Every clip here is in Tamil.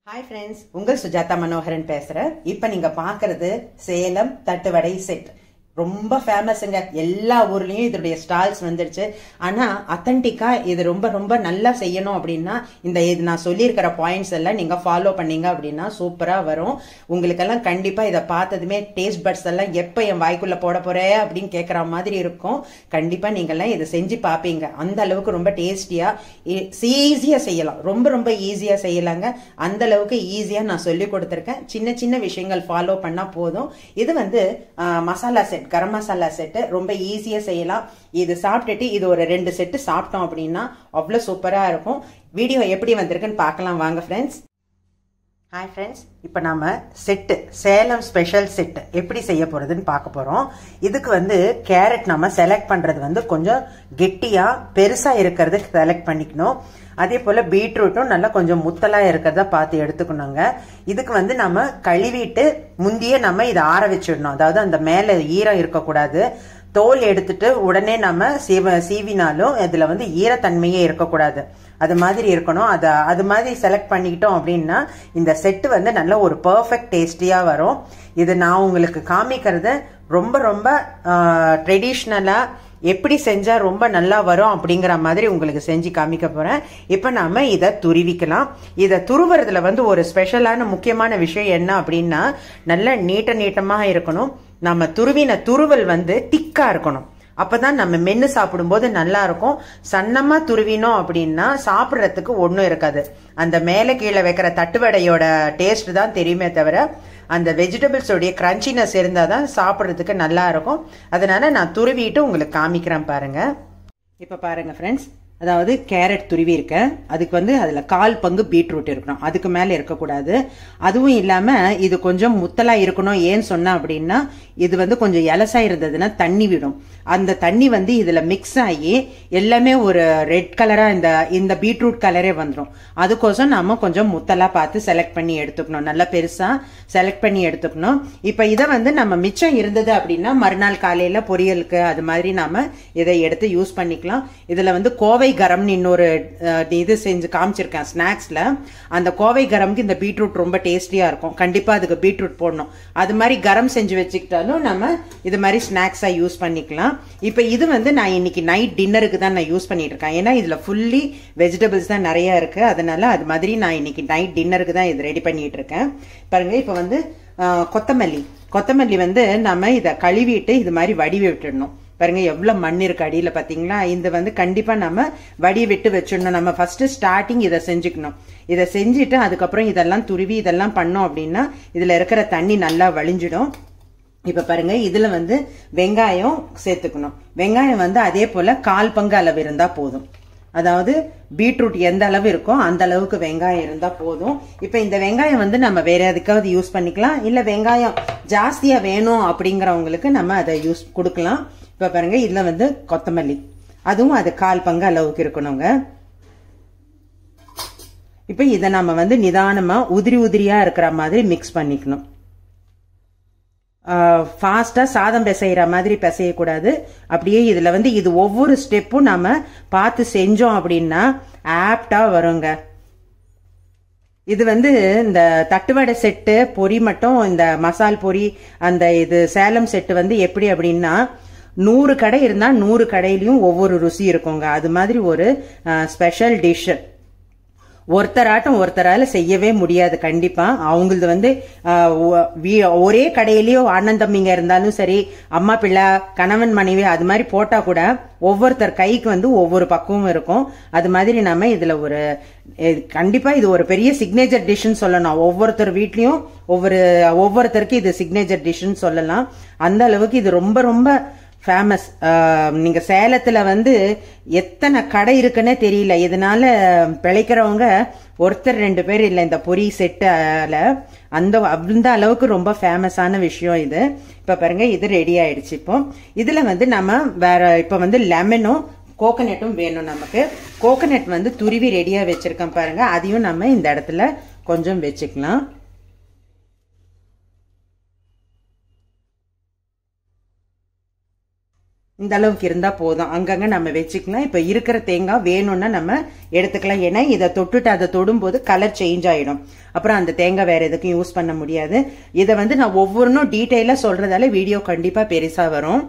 ஹாய் ஃப்ரெண்ட்ஸ் உங்கள் சுஜாதா மனோகரன் பேசுறேன் இப்ப நீங்க பாக்குறது சேலம் தட்டுவடை செட் ரொம்ப ஃபேமஸுங்க எல்லா ஊர்லயும் இதோடைய ஸ்டால்ஸ் வந்துடுச்சு ஆனா அத்தன்டிக்கா இது ரொம்ப ரொம்ப நல்லா செய்யணும் அப்படின்னா இந்த இது நான் சொல்லியிருக்கிற பாயிண்ட்ஸ் எல்லாம் நீங்க ஃபாலோ பண்ணீங்க அப்படின்னா சூப்பரா வரும் உங்களுக்கெல்லாம் கண்டிப்பா இதை பார்த்ததுமே டேஸ்ட் பட்ஸ் எல்லாம் எப்ப என் வாய்க்குள்ள போட போறே அப்படின்னு கேட்குற மாதிரி இருக்கும் கண்டிப்பா நீங்க எல்லாம் இதை செஞ்சு பார்ப்பீங்க அந்த அளவுக்கு ரொம்ப டேஸ்டியா ஈஸியா செய்யலாம் ரொம்ப ரொம்ப ஈஸியா செய்யலாங்க அந்த அளவுக்கு ஈஸியா நான் சொல்லி கொடுத்துருக்கேன் சின்ன சின்ன விஷயங்கள் ஃபாலோ பண்ணா போதும் இது வந்து ஆஹ், மசாலா செட் கரம் மசாலா செட்டு ரொம்ப ஈஸியா செய்யலாம் இது சாப்பிட்டுட்டு இது ஒரு ரெண்டு செட்டு சாப்பிட்டோம் அப்படின்னா அவ்வளோ சூப்பரா இருக்கும் வீடியோ எப்படி வந்திருக்குன்னு பார்க்கலாம் வாங்க ஃப்ரெண்ட்ஸ் ஹாய் ஃப்ரெண்ட்ஸ் இப்போ நாம செட்டு சேலம் ஸ்பெஷல் செட்டு எப்படி செய்ய போறதுன்னு பார்க்க போறோம் இதுக்கு வந்து கேரட் நம்ம செலக்ட் பண்றது வந்து கொஞ்சம் கெட்டியா பெருசா இருக்கிறது செலக்ட் பண்ணிக்கணும் அதே போல பீட்ரூட்டும் நல்லா கொஞ்சம் முத்தலா இருக்கிறத பார்த்து எடுத்துக்கணுங்க இதுக்கு வந்து நம்ம கழுவிட்டு முந்தியே நம்ம இதை ஆற வச்சிடணும் அதாவது அந்த மேல ஈரம் இருக்கக்கூடாது தோல் எடுத்துட்டு உடனே நம்ம சீவ சீவினாலும் இதுல வந்து ஈரத்தன்மையே இருக்கக்கூடாது அது மாதிரி இருக்கணும் அதை அது மாதிரி செலக்ட் பண்ணிக்கிட்டோம் அப்படின்னா இந்த செட்டு வந்து நல்ல ஒரு பர்ஃபெக்ட் டேஸ்டியா வரும் இது நான் உங்களுக்கு காமிக்கிறது ரொம்ப ரொம்ப ட்ரெடிஷ்னலா எப்படி செஞ்சா ரொம்ப நல்லா வரும் அப்படிங்கிற மாதிரி உங்களுக்கு செஞ்சு காமிக்க போறேன் இப்ப நாம இதை துருவிக்கலாம் இதை துருவுறதுல வந்து ஒரு ஸ்பெஷலான முக்கியமான விஷயம் என்ன அப்படின்னா நல்ல நீட்ட நீட்டமா இருக்கணும் நம்ம துருவின துருவல் வந்து திக்கா இருக்கணும் அப்பதான் நம்ம மென்னு சாப்பிடும்போது நல்லா இருக்கும் சன்னமா துருவினோம் அப்படின்னா சாப்பிட்றதுக்கு ஒன்றும் இருக்காது அந்த மேலே கீழே வைக்கிற தட்டுவடையோட டேஸ்ட் தான் தெரியுமே தவிர அந்த வெஜிடபிள்ஸோடைய கிரன்ச்சினஸ் இருந்தால் தான் சாப்பிட்றதுக்கு நல்லா இருக்கும் அதனால நான் துருவிட்டு உங்களுக்கு காமிக்கிறேன் பாருங்க இப்போ பாருங்க ஃப்ரெண்ட்ஸ் அதாவது கேரட் துருவி இருக்கேன் அதுக்கு வந்து அதில் கால் பங்கு பீட்ரூட் இருக்கணும் அதுக்கு மேலே இருக்கக்கூடாது அதுவும் இல்லாமல் இது கொஞ்சம் முத்தலா இருக்கணும் ஏன்னு சொன்னா அப்படின்னா இது வந்து கொஞ்சம் எலசா இருந்ததுன்னா தண்ணி விடும் அந்த தண்ணி வந்து இதில் மிக்ஸ் ஆகி எல்லாமே ஒரு ரெட் கலராக இந்த இந்த பீட்ரூட் கலரே வந்துடும் அதுக்கோசம் நாம கொஞ்சம் முத்தலா பார்த்து செலக்ட் பண்ணி எடுத்துக்கணும் நல்லா பெருசாக செலக்ட் பண்ணி எடுத்துக்கணும் இப்போ இதை வந்து நம்ம மிச்சம் இருந்தது அப்படின்னா மறுநாள் காலையில் பொரியலுக்கு அது மாதிரி நாம இதை எடுத்து யூஸ் பண்ணிக்கலாம் இதில் வந்து கோவை கரம்னு இன்னொரு அஹ், இது செஞ்சு காமிச்சிருக்கேன் ஸ்நாக்ஸில் அந்த கோவை கரம்க்கு இந்த பீட்ரூட் ரொம்ப டேஸ்டியாக இருக்கும் கண்டிப்பாக அதுக்கு பீட்ரூட் போடணும் அது மாதிரி கரம் செஞ்சு வச்சுக்கிட்டாலும் நம்ம இது மாதிரி ஸ்நாக்ஸாக யூஸ் பண்ணிக்கலாம் இப்போ இது வந்து நான் இன்னைக்கு நைட் டின்னருக்கு தான் நான் யூஸ் பண்ணிட்டு இருக்கேன் ஏன்னா இதில் ஃபுல்லி வெஜிடபிள்ஸ் தான் நிறைய இருக்கு அதனால அது மாதிரி நான் இன்னைக்கு நைட் டின்னருக்கு தான் இது ரெடி பண்ணிட்டு இருக்கேன் பாருங்க இப்போ வந்து அஹ், கொத்தமல்லி கொத்தமல்லி வந்து நம்ம இதை கழுவிட்டு இது மாதிரி வடிவி விட்டுடணும் பாருங்க எவ்வளவு மண் இருக்கு அடியில பாத்தீங்களா இந்த வந்து கண்டிப்பா நம்ம வடி விட்டு வச்சிடணும் நம்ம ஃபர்ஸ்ட் ஸ்டார்டிங் இதை செஞ்சுக்கணும் இதை செஞ்சுட்டு அதுக்கப்புறம் இதெல்லாம் துருவி இதெல்லாம் பண்ணோம் அப்படின்னா இதுல இருக்கிற தண்ணி நல்லா வழிஞ்சிடும் இப்ப பாருங்க இதுல வந்து வெங்காயம் சேர்த்துக்கணும் வெங்காயம் வந்து அதே போல கால் பங்கு அளவு இருந்தா போதும் அதாவது பீட்ரூட் எந்த அளவு இருக்கோ அந்த அளவுக்கு வெங்காயம் இருந்தா போதும் இப்ப இந்த வெங்காயம் வந்து நம்ம வேற எதுக்காவது யூஸ் பண்ணிக்கலாம் இல்ல வெங்காயம் ஜாஸ்தியா வேணும் அப்படிங்கிறவங்களுக்கு நம்ம அதை யூஸ் கொடுக்கலாம் இப்ப பாருங்க இதுல வந்து கொத்தமல்லி அதுவும் அது கால் பங்கு அளவுக்கு இருக்கணுங்க இப்ப இதை நம்ம வந்து நிதானமா உதிரி உதிரியா இருக்கிற மாதிரி மிக்ஸ் பண்ணிக்கணும் ஃபாஸ்டா சாதம் பிசைகிற மாதிரி பிசையக்கூடாது அப்படியே இதுல வந்து இது ஒவ்வொரு ஸ்டெப்பும் நாம பார்த்து செஞ்சோம் அப்படின்னா ஆப்டா வருங்க இது வந்து இந்த தட்டுவடை செட்டு பொரி மட்டும் இந்த மசால் பொரி அந்த இது சேலம் செட்டு வந்து எப்படி அப்படின்னா நூறு கடை இருந்தா நூறு கடையிலயும் ஒவ்வொரு ருசி இருக்குங்க அது மாதிரி ஒரு ஸ்பெஷல் டிஷ் ஒருத்தராட்டம் ஒருத்தரால செய்யவே முடியாது கண்டிப்பா அவங்களது வந்து ஆஹ், ஒ- வீ- ஒரே கடையிலயோ அண்ணன் தம்பிங்க இருந்தாலும் சரி அம்மா பிள்ளை கணவன் மனைவி அது மாதிரி போட்டா கூட ஒவ்வொருத்தர் கைக்கு வந்து ஒவ்வொரு பக்குவம் இருக்கும் அது மாதிரி நம்ம இதுல ஒரு இது கண்டிப்பா இது ஒரு பெரிய சிக்னேச்சர் டிஷ்னு சொல்லணும் ஒவ்வொருத்தர் வீட்லயும் ஒவ்வொரு ஒவ்வொருத்தருக்கு இது சிக்னேச்சர் டிஷ்னு சொல்லலாம் அந்த அளவுக்கு இது ரொம்ப ரொம்ப ஃபேமஸ் நீங்க சேலத்துல வந்து எத்தனை கடை இருக்குன்னே தெரியல இதனால பிழைக்கிறவங்க ஒருத்தர் ரெண்டு பேர் இல்லை இந்த பொரி செட்டால அந்த அந்த அளவுக்கு ரொம்ப ஃபேமஸான விஷயம் இது இப்ப பாருங்க இது ரெடி ஆயிடுச்சு இப்போ இதுல வந்து நம்ம வேற இப்ப வந்து லெமனும் கோகனட்டும் வேணும் நமக்கு கோகனட் வந்து துருவி ரெடியா வச்சிருக்கேன் பாருங்க அதையும் நம்ம இந்த இடத்துல கொஞ்சம் வச்சுக்கலாம் இந்த அளவுக்கு இருந்தா போதும் அங்கங்க நம்ம வச்சுக்கலாம் இப்ப இருக்கிற தேங்காய் வேணும்னா நம்ம எடுத்துக்கலாம் ஏன்னா இதை தொட்டுட்டு அதை தொடும்போது கலர் சேஞ்ச் ஆயிடும் அப்புறம் அந்த தேங்காய் வேற எதுக்கும் யூஸ் பண்ண முடியாது இதை வந்து நான் ஒவ்வொன்றும் டீட்டெயிலா சொல்றதால வீடியோ கண்டிப்பா பெருசா வரும்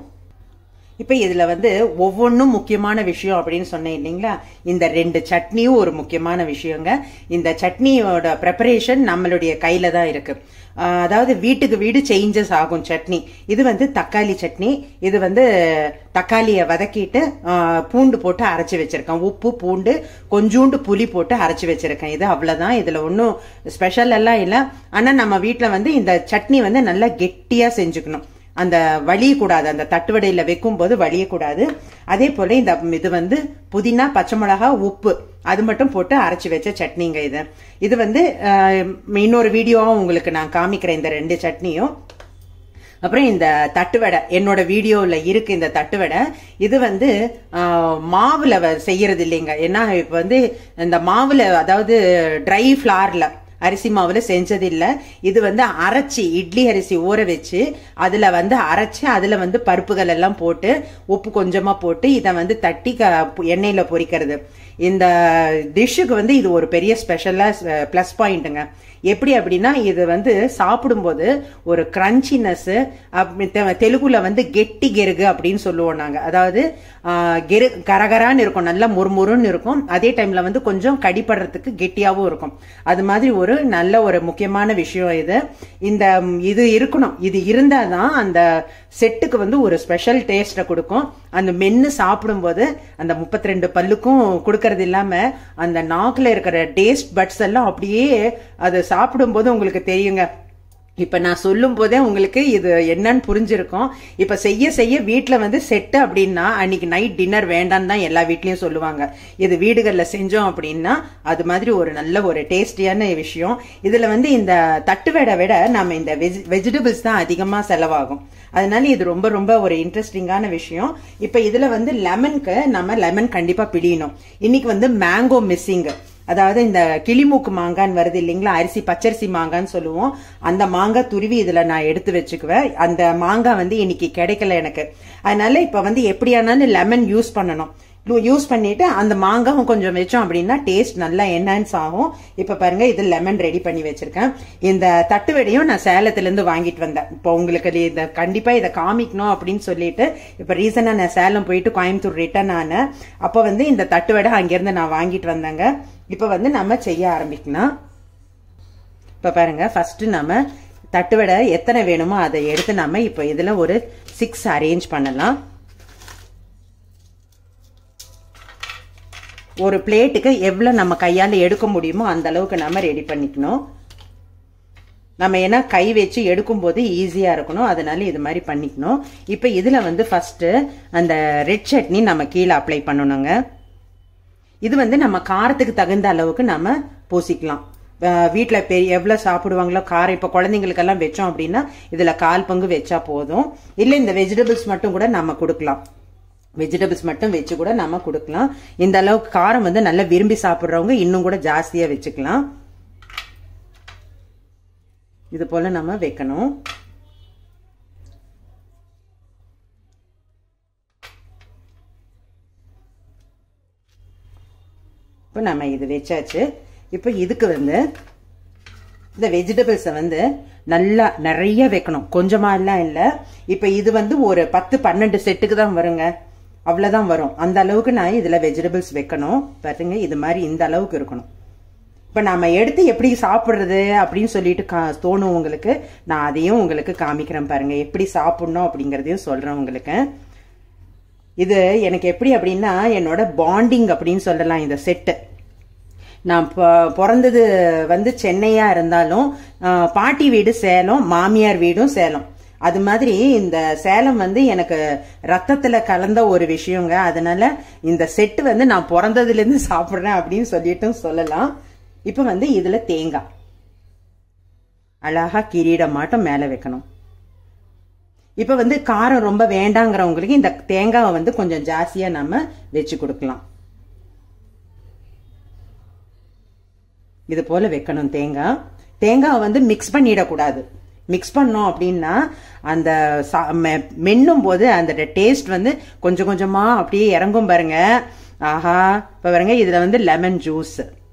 இப்ப இதுல வந்து ஒவ்வொன்றும் முக்கியமான விஷயம் அப்படின்னு சொன்னேன் இல்லைங்களா இந்த ரெண்டு சட்னியும் ஒரு முக்கியமான விஷயங்க இந்த சட்னியோட ப்ரிப்பரேஷன் நம்மளுடைய கையில தான் இருக்கு ஆஹ் அதாவது வீட்டுக்கு வீடு சேஞ்சஸ் ஆகும் சட்னி இது வந்து தக்காளி சட்னி இது வந்து தக்காளியை வதக்கிட்டு ஆஹ் பூண்டு போட்டு அரைச்சி வச்சிருக்கேன் உப்பு பூண்டு கொஞ்சூண்டு புளி போட்டு அரைச்சி வச்சிருக்கேன் இது அவ்வளவுதான் இதுல ஒன்றும் ஸ்பெஷல் எல்லாம் இல்லை ஆனா நம்ம வீட்டில் வந்து இந்த சட்னி வந்து நல்லா கெட்டியா செஞ்சுக்கணும் அந்த வலியக்கூடாது அந்த தட்டுவடையில வைக்கும் போது வலியக்கூடாது அதே போல இந்த இது வந்து புதினா பச்சை மிளகா உப்பு அது மட்டும் போட்டு அரைச்சி வச்ச சட்னிங்க இது இது வந்து அஹ், இன்னொரு வீடியோவும் உங்களுக்கு நான் காமிக்கிறேன் இந்த ரெண்டு சட்னியும் அப்புறம் இந்த தட்டுவடை என்னோட வீடியோவில் இருக்கு இந்த தட்டுவடை இது வந்து ஆஹ், மாவுல வ- செய்யறது இல்லைங்க ஏன்னா இப்ப வந்து இந்த மாவுல அதாவது ட்ரை ஃபிளார்ல அரிசி மாவுல செஞ்சது இல்ல இது வந்து அரைச்சி இட்லி அரிசி ஊற வச்சு அதுல வந்து அரைச்சு அதுல வந்து பருப்புகள் எல்லாம் போட்டு உப்பு கொஞ்சமா போட்டு இதை வந்து தட்டி க- எண்ணெயில பொரிக்கிறது இந்த டிஷ்ஷுக்கு வந்து இது ஒரு பெரிய ஸ்பெஷலா ப்ளஸ் பாயிண்ட்டுங்க எப்படி அப்படின்னா இது வந்து சாப்பிடும்போது ஒரு கிரன்ச்சினஸ் தெலுங்குல வந்து கெட்டி கெருகு அப்படின்னு சொல்லுவோம் நாங்க அதாவது ஆ, கெரு கரகரான்னு இருக்கும் நல்லா முறுமுறுன்னு இருக்கும் அதே டைம்ல வந்து கொஞ்சம் கடிப்படுறதுக்கு கெட்டியாவும் இருக்கும் அது மாதிரி ஒரு நல்ல ஒரு முக்கியமான விஷயம் இது இந்த ம், இது இருக்கணும் இது இருந்தாதான் அந்த செட்டுக்கு வந்து ஒரு ஸ்பெஷல் டேஸ்ட்டை கொடுக்கும் அந்த மென்னு சாப்பிடும்போது அந்த முப்பத்தி ரெண்டு பல்லுக்கும் கொடுக்கறது இல்லாம அந்த நாக்குல இருக்கிற டேஸ்ட் பட்ஸ் எல்லாம் அப்படியே அது சாப்பிடும்போது உங்களுக்கு தெரியுங்க இப்ப நான் சொல்லும் போதே உங்களுக்கு இது என்னன்னு புரிஞ்சிருக்கும் இப்ப செய்ய செய்ய வீட்ல வந்து செட்டு அப்படின்னா அன்னைக்கு நைட் டின்னர் வேண்டாம்னு தான் எல்லா வீட்லயும் சொல்லுவாங்க இது வீடுகள்ல செஞ்சோம் அப்படின்னா அது மாதிரி ஒரு நல்ல ஒரு டேஸ்டியான விஷயம் இதுல வந்து இந்த தட்டுவடை விட நம்ம இந்த வெஜ் வெஜிடபிள்ஸ் தான் அதிகமா செலவாகும் அதனால இது ரொம்ப ரொம்ப ஒரு இன்ட்ரெஸ்டிங்கான விஷயம் இப்ப இதுல வந்து லெமனுக்கு நம்ம லெமன் கண்டிப்பா பிடியணும் இன்னைக்கு வந்து மேங்கோ மிஸ்ஸிங் அதாவது இந்த கிளிமூக்கு மாங்கான்னு வருது இல்லைங்களா அரிசி பச்சரிசி மாங்கான்னு சொல்லுவோம் அந்த மாங்காய் துருவி இதுல நான் எடுத்து வச்சுக்குவேன் அந்த மாங்காய் வந்து இன்னைக்கு கிடைக்கல எனக்கு அதனால இப்ப வந்து எப்படியானாலும் லெமன் யூஸ் பண்ணணும் யூஸ் பண்ணிட்டு அந்த மாங்காவும் கொஞ்சம் வச்சோம் அப்படின்னா டேஸ்ட் நல்லா என்ஹான்ஸ் ஆகும் இப்ப பாருங்க இது லெமன் ரெடி பண்ணி வச்சிருக்கேன் இந்த தட்டுவடையும் நான் சேலத்துல இருந்து வாங்கிட்டு வந்தேன் இப்போ உங்களுக்கு இது- இத கண்டிப்பா இதை காமிக்கணும் அப்படின்னு சொல்லிட்டு இப்ப ரீசனா நான் சேலம் போயிட்டு கோயம்புத்தூர் ரிட்டர்ன் ஆனேன் அப்ப வந்து இந்த தட்டுவடை அங்கிருந்து நான் வாங்கிட்டு வந்தேங்க இப்ப வந்து நம்ம செய்ய ஆரம்பிக்கலாம் இப்ப பாருங்க ஃபர்ஸ்ட் நம்ம தட்டுவடை எத்தனை வேணுமோ அதை எடுத்து நம்ம இப்ப இதுல ஒரு சிக்ஸ் அரேஞ்ச் பண்ணலாம் ஒரு பிளேட்டுக்கு எவ்வளவு நம்ம கையால எடுக்க முடியுமோ அந்த அளவுக்கு நம்ம ரெடி பண்ணிக்கணும் நம்ம ஏன்னா கை வச்சு எடுக்கும்போது ஈஸியா இருக்கணும் அதனால இது மாதிரி பண்ணிக்கணும் இப்ப இதுல வந்து ஃபர்ஸ்ட் அந்த ரெட் சட்னி நம்ம கீழே அப்ளை பண்ணணுங்க இது வந்து நம்ம காரத்துக்கு தகுந்த அளவுக்கு நம்ம பூசிக்கலாம் அஹ் வீட்ல பெரிய எவ்வளவு சாப்பிடுவாங்களோ காரம் இப்ப குழந்தைங்களுக்கெல்லாம் வச்சோம் அப்படின்னா இதுல கால் பங்கு வச்சா போதும் இல்ல இந்த வெஜிடபிள்ஸ் மட்டும் கூட நம்ம கொடுக்கலாம் வெஜிடபிள்ஸ் மட்டும் வச்சு கூட நம்ம கொடுக்கலாம் இந்த அளவுக்கு காரம் வந்து நல்லா விரும்பி சாப்பிடுறவங்க இன்னும் கூட ஜாஸ்தியா வச்சுக்கலாம் இது போல நம்ம வைக்கணும் இப்போ நம்ம இது வச்சாச்சு இப்போ இதுக்கு வந்து இந்த வெஜிடபிள்ஸை வந்து நல்லா நிறைய வைக்கணும் கொஞ்சமா எல்லாம் இல்லை இப்போ இது வந்து ஒரு பத்து பன்னெண்டு செட்டுக்கு தான் வருங்க அவ்வளோதான் வரும் அந்த அளவுக்கு நான் இதில் வெஜிடபிள்ஸ் வைக்கணும் பாருங்க இது மாதிரி இந்த அளவுக்கு இருக்கணும் இப்போ நம்ம எடுத்து எப்படி சாப்பிட்றது அப்படின்னு சொல்லிட்டு கா தோணும் உங்களுக்கு நான் அதையும் உங்களுக்கு காமிக்கிறேன் பாருங்க எப்படி சாப்பிடணும் அப்படிங்கிறதையும் சொல்றேன் உங்களுக்கு இது எனக்கு எப்படி அப்படின்னா என்னோட பாண்டிங் அப்படின்னு சொல்லலாம் இந்த செட்டு நான் பொ- பிறந்தது வந்து சென்னையா இருந்தாலும் ஆஹ், பாட்டி வீடு சேலம் மாமியார் வீடும் சேலம் அது மாதிரி இந்த சேலம் வந்து எனக்கு ரத்தத்துல கலந்த ஒரு விஷயங்க அதனால இந்த செட்டு வந்து நான் பிறந்ததுல இருந்து சாப்பிடுறேன் அப்படின்னு சொல்லிட்டும் சொல்லலாம் இப்ப வந்து இதுல தேங்காய் அழகா கிரீடம் மாட்டம் மேல வைக்கணும் இப்ப வந்து காரம் ரொம்ப வேண்டாங்கிறவங்களுக்கு இந்த தேங்காவை வந்து கொஞ்சம் ஜாஸ்தியா நம்ம வச்சு கொடுக்கலாம் இது போல வைக்கணும் தேங்காய் தேங்காவை வந்து மிக்ஸ் பண்ணிடக்கூடாது மிக்ஸ் பண்ணோம் அப்படின்னா அந்த சா- மெ- மென்னும் போது அந்த டேஸ்ட் வந்து கொஞ்சம் கொஞ்சமா அப்படியே இறங்கும் பாருங்க ஆஹா இப்ப பாருங்க இதுல வந்து லெமன் ஜூஸ்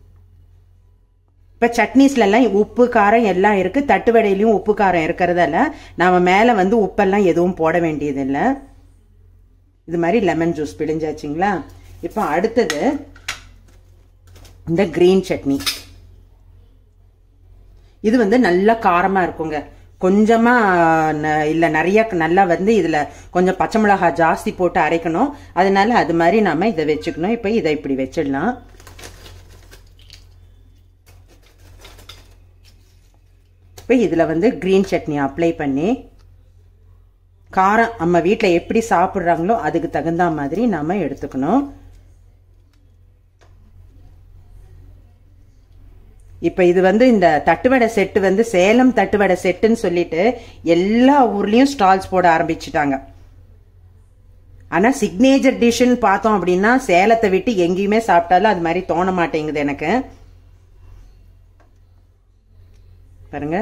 இப்ப சட்னிஸ்ல எல்லாம் உப்பு காரம் எல்லாம் இருக்கு தட்டு வடையிலயும் உப்பு காரம் இருக்கிறதால நாம மேல வந்து உப்பெல்லாம் எதுவும் போட வேண்டியது இல்ல இது மாதிரி லெமன் ஜூஸ் பிழிஞ்சாச்சுங்களா இப்போ அடுத்தது இந்த கிரீன் சட்னி இது வந்து நல்லா காரமா இருக்குங்க கொஞ்சமா ந- இல்ல நிறைய நல்லா வந்து இதுல கொஞ்சம் பச்சை மிளகாய் ஜாஸ்தி போட்டு அரைக்கணும் அதனால அது மாதிரி நாம இதை வச்சுக்கணும் இப்ப இதை இப்படி வச்சிடலாம் இப்ப இதுல வந்து கிரீன் சட்னி அப்ளை பண்ணி காரம் நம்ம வீட்ல எப்படி சாப்பிடுறாங்களோ அதுக்கு தகுந்த மாதிரி நாம எடுத்துக்கணும் இப்ப இது வந்து இந்த தட்டுவடை செட்டு வந்து சேலம் தட்டுவடை செட்டுன்னு சொல்லிட்டு எல்லா ஊர்லயும் ஸ்டால்ஸ் போட ஆரம்பிச்சுட்டாங்க ஆனா சிக்னேச்சர் டிஷ்னு பார்த்தோம் அப்படின்னா சேலத்தை விட்டு எங்கேயுமே சாப்பிட்டாலும் அது மாதிரி தோண மாட்டேங்குது எனக்கு பாருங்க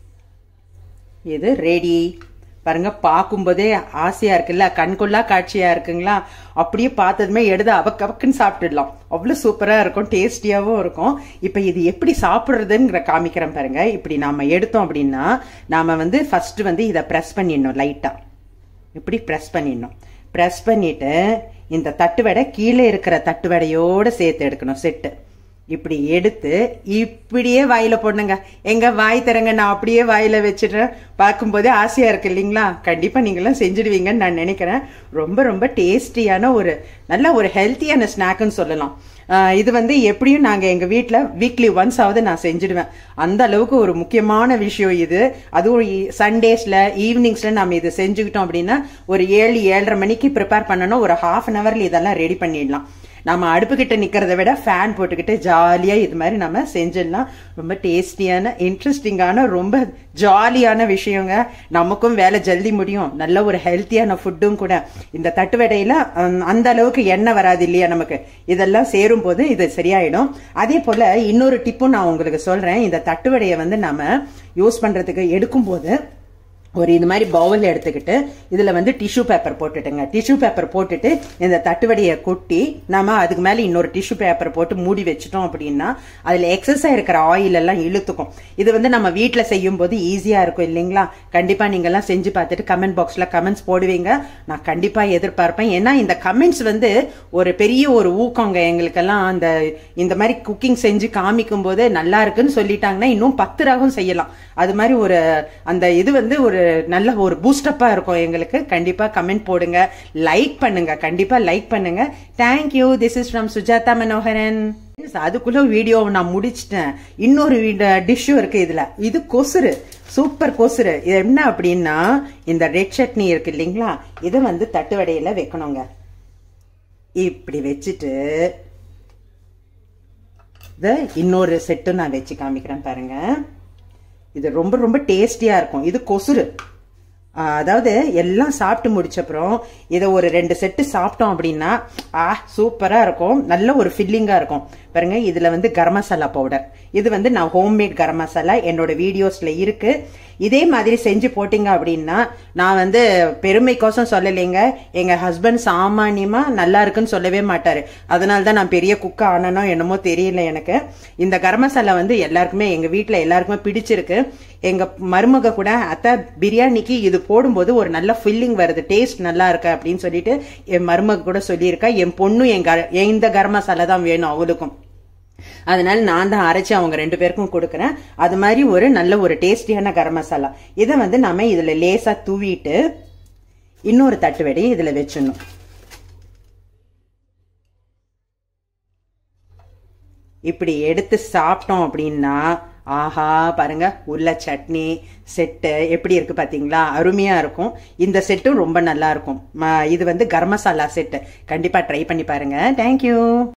இது ரெடி பாருங்க பார்க்கும்போதே ஆசையா இருக்குல்ல கண்கொள்ளா காட்சியா இருக்குங்களா அப்படியே பார்த்ததுமே எடுத்து அவக்கு அவக்குன்னு சாப்பிட்டுடலாம் அவ்வளவு சூப்பரா இருக்கும் டேஸ்டியாவும் இருக்கும் இப்ப இது எப்படி சாப்பிடுறதுங்கிற காமிக்கிறேன் பாருங்க இப்படி நாம எடுத்தோம் அப்படின்னா நாம வந்து ஃபர்ஸ்ட் வந்து இதை பிரஸ் பண்ணிடணும் லைட்டா இப்படி பிரஸ் பண்ணிடணும் பிரஸ் பண்ணிட்டு இந்த தட்டு வடை கீழே இருக்கிற தட்டு வடையோட சேர்த்து எடுக்கணும் செட்டு இப்படி எடுத்து இப்படியே வாயில போடணுங்க எங்க வாய் தரங்க நான் அப்படியே வாயில வச்சிடுறேன் பார்க்கும்போதே ஆசையா இருக்கு இல்லைங்களா கண்டிப்பா நீங்களாம் செஞ்சிடுவீங்கன்னு நான் நினைக்கிறேன் ரொம்ப ரொம்ப டேஸ்டியான ஒரு நல்ல ஒரு ஹெல்த்தியான ஸ்நாக்னு சொல்லலாம் ஆஹ் இது வந்து எப்படியும் நாங்க எங்க வீட்ல வீக்லி ஒன்ஸ் ஆவது நான் செஞ்சிடுவேன் அந்த அளவுக்கு ஒரு முக்கியமான விஷயம் இது அதுவும் சண்டேஸ்ல ஈவினிங்ஸ்ல நம்ம இது செஞ்சுக்கிட்டோம் அப்படின்னா ஒரு ஏழு ஏழரை மணிக்கு ப்ரிப்பேர் பண்ணணும் ஒரு ஹாஃப் அன் ஹவர்ல இதெல்லாம் ரெடி பண்ணிடலாம் நம்ம அடுப்பு கிட்ட நிக்கிறத விட ஃபேன் போட்டுக்கிட்டு ஜாலியா இது மாதிரி நம்ம செஞ்சிடலாம் ரொம்ப டேஸ்டியான இன்ட்ரெஸ்டிங்கான ரொம்ப ஜாலியான விஷயங்க நமக்கும் வேலை ஜல்தி முடியும் நல்ல ஒரு ஹெல்த்தியான ஃபுட்டும் கூட இந்த தட்டு வடையில ஹம், அந்த அளவுக்கு எண்ணெய் வராது இல்லையா நமக்கு இதெல்லாம் சேரும் போது இது சரியாயிடும் அதே போல இன்னொரு டிப்பும் நான் உங்களுக்கு சொல்றேன் இந்த தட்டு வடையை வந்து நம்ம யூஸ் பண்றதுக்கு எடுக்கும்போது ஒரு இது மாதிரி பவுல் எடுத்துக்கிட்டு இதுல வந்து டிஷ்யூ பேப்பர் போட்டுட்டுங்க டிஷ்யூ பேப்பர் போட்டுட்டு இந்த தட்டுவடையை கொட்டி நம்ம அதுக்கு மேல இன்னொரு டிஷ்யூ பேப்பர் போட்டு மூடி வச்சிட்டோம் அப்படின்னா அதுல எக்ஸஸா இருக்கிற ஆயில் எல்லாம் இழுத்துக்கும் இது வந்து நம்ம வீட்ல செய்யும் போது ஈஸியா இருக்கும் இல்லைங்களா கண்டிப்பா நீங்க எல்லாம் செஞ்சு பார்த்துட்டு கமெண்ட் பாக்ஸ்ல கமெண்ட்ஸ் போடுவீங்க நான் கண்டிப்பா எதிர்பார்ப்பேன் ஏன்னா இந்த கமெண்ட்ஸ் வந்து ஒரு பெரிய ஒரு ஊக்கங்க எங்களுக்கெல்லாம் அந்த இந்த மாதிரி குக்கிங் செஞ்சு காமிக்கும் போது நல்லா இருக்குன்னு சொல்லிட்டாங்கன்னா இன்னும் பத்து ரகம் செய்யலாம் அது மாதிரி ஒரு அந்த இது வந்து ஒரு நல்ல ஒரு பூஸ்டப்பா இருக்கும் எங்களுக்கு கண்டிப்பா கமெண்ட் போடுங்க லைக் பண்ணுங்க கண்டிப்பா லைக் பண்ணுங்க thank you this is from Sujatha Manoharan அதுக்குள்ள வீடியோ நான் முடிச்சிட்டேன் இன்னொரு டிஷ்ஷும் இருக்கு இதுல இது கொசுறு சூப்பர் கொசுறு இது என்ன அப்படின்னா இந்த ரெட் சட்னி இருக்கு இல்லைங்களா இதை வந்து தட்டுவடையில வைக்கணுங்க இப்படி வச்சுட்டு இத இன்னொரு செட்டும் நான் வச்சு காமிக்கிறேன் பாருங்க இது ரொம்ப ரொம்ப டேஸ்டியா இருக்கும் இது கொசுறு ஆஹ் அதாவது எல்லாம் சாப்பிட்டு முடிச்சப்புறம் இதை ஒரு ரெண்டு செட்டு சாப்பிட்டோம் அப்படின்னா ஆ சூப்பரா இருக்கும் நல்ல ஒரு ஃபில்லிங்கா இருக்கும் பாருங்க இதுல வந்து கரம் மசாலா பவுடர் இது வந்து நான் ஹோம்மேட் கரம் மசாலா என்னோட வீடியோஸ்ல இருக்கு இதே மாதிரி செஞ்சு போட்டீங்க அப்படின்னா நான் வந்து பெருமைக்கோசம் சொல்லலைங்க எங்க ஹஸ்பண்ட் சாமானியமா நல்லா இருக்குன்னு சொல்லவே மாட்டாரு அதனால தான் நான் பெரிய குக்க ஆனனோ என்னமோ தெரியல எனக்கு இந்த கரம் மசாலா வந்து எல்லாருக்குமே எங்க வீட்ல எல்லாருக்குமே பிடிச்சிருக்கு எங்க மருமக கூட அத்தை பிரியாணிக்கு இது போடும்போது ஒரு நல்ல ஃபில்லிங் வருது டேஸ்ட் நல்லா இருக்கு அப்படின்னு சொல்லிட்டு என் மருமக கூட சொல்லியிருக்கா என் பொண்ணும் என் கர- இந்த கரம் மசாலா தான் வேணும் அவளுக்கும் அதனால நான் தான் அரைச்சு அவங்க ரெண்டு பேருக்கும் கொடுக்கறேன் அது மாதிரி ஒரு நல்ல ஒரு டேஸ்டியான கரம் மசாலா இதை வந்து நம்ம இதுல லேசா தூவிட்டு இன்னொரு தட்டு வெடி இதுல வச்சிடணும் இப்படி எடுத்து சாப்பிட்டோம் அப்படின்னா ஆஹா பாருங்க உள்ள சட்னி செட்டு எப்படி இருக்கு பாத்தீங்களா அருமையா இருக்கும் இந்த செட்டும் ரொம்ப நல்லா இருக்கும் ம, இது வந்து கரம் மசாலா செட்டு கண்டிப்பா ட்ரை பண்ணி பாருங்க தேங்க்யூ